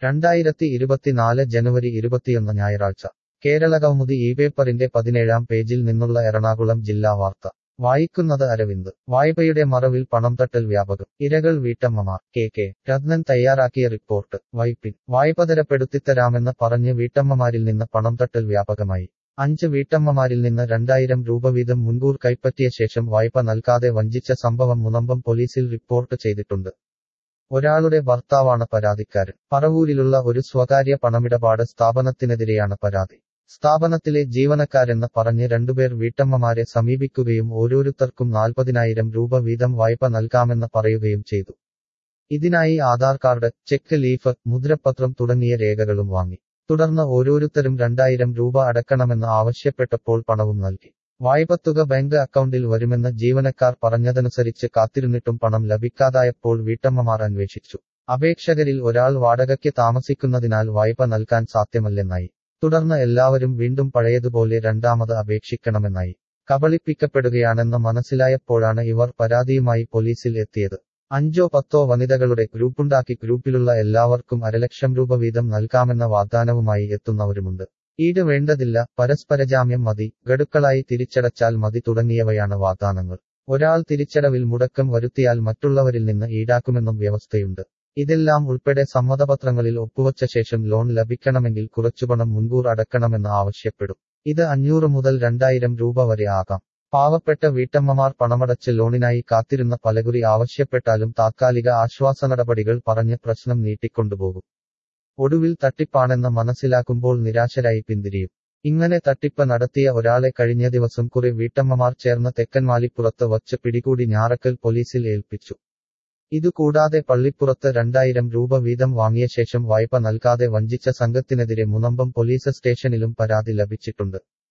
രണ്ടായിരത്തി ഇരുപത്തിനാല് ജനുവരി ഇരുപത്തിയൊന്ന് ഞായറാഴ്ച കേരളകൗമുദി ഈ പേപ്പറിന്റെ പതിനേഴാം പേജിൽ നിന്നുള്ള എറണാകുളം ജില്ലാ വാർത്ത വായിക്കുന്നത് അരവിന്ദ് വായ്പയുടെ മറവിൽ പണം തട്ടൽ വ്യാപകം ഇരകൾ വീട്ടമ്മമാർ കെ കെ രത്നൻ തയ്യാറാക്കിയ റിപ്പോർട്ട് വൈപ്പിൻ വായ്പ തരപ്പെടുത്തിത്തരാമെന്ന് പറഞ്ഞ് വീട്ടമ്മമാരിൽ നിന്ന് പണം തട്ടൽ വ്യാപകമായി അഞ്ച് വീട്ടമ്മമാരിൽ നിന്ന് രണ്ടായിരം രൂപ വീതം മുൻകൂർ കൈപ്പറ്റിയ ശേഷം വായ്പ നൽകാതെ വഞ്ചിച്ച സംഭവം മുനമ്പം പോലീസിൽ റിപ്പോർട്ട് ചെയ്തിട്ടുണ്ട് ഒരാളുടെ ഭർത്താവാണ് പരാതിക്കാരൻ പറവൂരിലുള്ള ഒരു സ്വകാര്യ പണമിടപാട് സ്ഥാപനത്തിനെതിരെയാണ് പരാതി സ്ഥാപനത്തിലെ ജീവനക്കാരെന്ന് പറഞ്ഞ് രണ്ടുപേർ വീട്ടമ്മമാരെ സമീപിക്കുകയും ഓരോരുത്തർക്കും നാൽപ്പതിനായിരം രൂപ വീതം വായ്പ നൽകാമെന്ന് പറയുകയും ചെയ്തു ഇതിനായി ആധാർ കാർഡ് ചെക്ക് ലീഫ് മുദ്രപത്രം തുടങ്ങിയ രേഖകളും വാങ്ങി തുടർന്ന് ഓരോരുത്തരും രണ്ടായിരം രൂപ അടക്കണമെന്ന് ആവശ്യപ്പെട്ടപ്പോൾ പണവും നൽകി വായ്പത്തുക ബാങ്ക് അക്കൗണ്ടിൽ വരുമെന്ന് ജീവനക്കാർ പറഞ്ഞതനുസരിച്ച് കാത്തിരുന്നിട്ടും പണം ലഭിക്കാതായപ്പോൾ വീട്ടമ്മമാർ അന്വേഷിച്ചു അപേക്ഷകരിൽ ഒരാൾ വാടകയ്ക്ക് താമസിക്കുന്നതിനാൽ വായ്പ നൽകാൻ സാധ്യമല്ലെന്നായി തുടർന്ന് എല്ലാവരും വീണ്ടും പഴയതുപോലെ രണ്ടാമത് അപേക്ഷിക്കണമെന്നായി കബളിപ്പിക്കപ്പെടുകയാണെന്ന് മനസ്സിലായപ്പോഴാണ് ഇവർ പരാതിയുമായി പോലീസിൽ എത്തിയത് അഞ്ചോ പത്തോ വനിതകളുടെ ഗ്രൂപ്പുണ്ടാക്കി ഗ്രൂപ്പിലുള്ള എല്ലാവർക്കും അരലക്ഷം രൂപ വീതം നൽകാമെന്ന വാഗ്ദാനവുമായി എത്തുന്നവരുമുണ്ട് ഈട് വേണ്ടതില്ല പരസ്പരജാമ്യം മതി ഗഡുക്കളായി തിരിച്ചടച്ചാൽ മതി തുടങ്ങിയവയാണ് വാഗ്ദാനങ്ങൾ ഒരാൾ തിരിച്ചടവിൽ മുടക്കം വരുത്തിയാൽ മറ്റുള്ളവരിൽ നിന്ന് ഈടാക്കുമെന്നും വ്യവസ്ഥയുണ്ട് ഇതെല്ലാം ഉൾപ്പെടെ സമ്മതപത്രങ്ങളിൽ ഒപ്പുവച്ച ശേഷം ലോൺ ലഭിക്കണമെങ്കിൽ കുറച്ചുപണം മുൻകൂർ അടക്കണമെന്ന് ആവശ്യപ്പെടും ഇത് അഞ്ഞൂറ് മുതൽ രണ്ടായിരം രൂപ വരെ ആകാം പാവപ്പെട്ട വീട്ടമ്മമാർ പണമടച്ച് ലോണിനായി കാത്തിരുന്ന പലകുറി ആവശ്യപ്പെട്ടാലും താത്കാലിക ആശ്വാസ നടപടികൾ പറഞ്ഞ് പ്രശ്നം നീട്ടിക്കൊണ്ടുപോകും ഒടുവിൽ തട്ടിപ്പാണെന്ന് മനസ്സിലാക്കുമ്പോൾ നിരാശരായി പിന്തിരിയും ഇങ്ങനെ തട്ടിപ്പ് നടത്തിയ ഒരാളെ കഴിഞ്ഞ ദിവസം കുറെ വീട്ടമ്മമാർ ചേർന്ന് തെക്കൻമാലിപ്പുറത്ത് വച്ച് പിടികൂടി ഞാറക്കൽ പോലീസിൽ ഏൽപ്പിച്ചു ഇതുകൂടാതെ പള്ളിപ്പുറത്ത് രണ്ടായിരം രൂപ വീതം വാങ്ങിയ ശേഷം വായ്പ നൽകാതെ വഞ്ചിച്ച സംഘത്തിനെതിരെ മുനമ്പം പോലീസ് സ്റ്റേഷനിലും പരാതി ലഭിച്ചിട്ടുണ്ട്